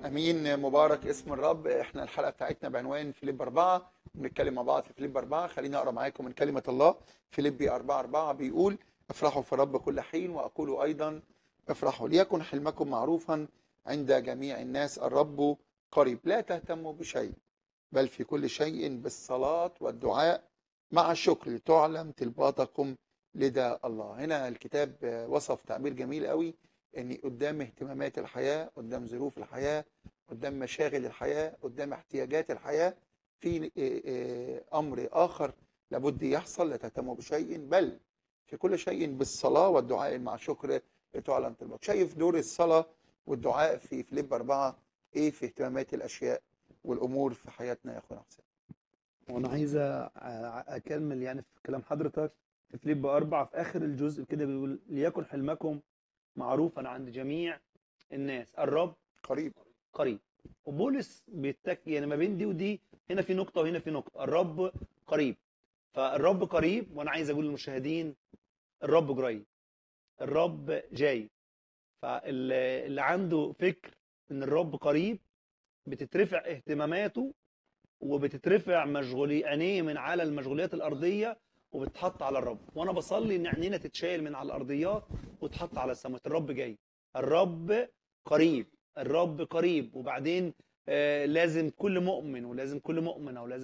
امين مبارك اسم الرب احنا الحلقه بتاعتنا بعنوان فيليب أربعة بنتكلم مع بعض في فيليب أربعة خليني اقرا معاكم من كلمه الله فيليبي أربعة أربعة بيقول افرحوا في الرب كل حين واقول ايضا افرحوا ليكن حلمكم معروفا عند جميع الناس الرب قريب لا تهتموا بشيء بل في كل شيء بالصلاه والدعاء مع الشكر تعلم طلباتكم لدى الله هنا الكتاب وصف تعبير جميل قوي اني قدام اهتمامات الحياه قدام ظروف الحياه قدام مشاغل الحياه قدام احتياجات الحياه في امر اخر لابد يحصل لا تهتموا بشيء بل في كل شيء بالصلاه والدعاء مع شكر تعلن طلبات شايف دور الصلاه والدعاء في فيليب أربعة ايه في اهتمامات الاشياء والامور في حياتنا يا اخونا حسين وانا عايز أ- اكمل يعني في كلام حضرتك في فيليب أربعة في آخر الجزء كده بيقول ليكن حلمكم معروفا عند جميع الناس الرب قريب قريب وبولس بيتك يعني ما بين دي ودي هنا في نقطة وهنا في نقطة الرب قريب فالرب قريب وأنا عايز أقول للمشاهدين الرب قريب الرب جاي فاللي عنده فكر إن الرب قريب بتترفع اهتماماته وبتترفع مشغولي عينيه من على المشغوليات الأرضية وبتتحط على الرب وأنا بصلي إن عينينا تتشال من على الأرضيات وتحط على السماوات الرب جاي الرب قريب الرب قريب وبعدين آه، لازم كل مؤمن ولازم كل مؤمنة ولازم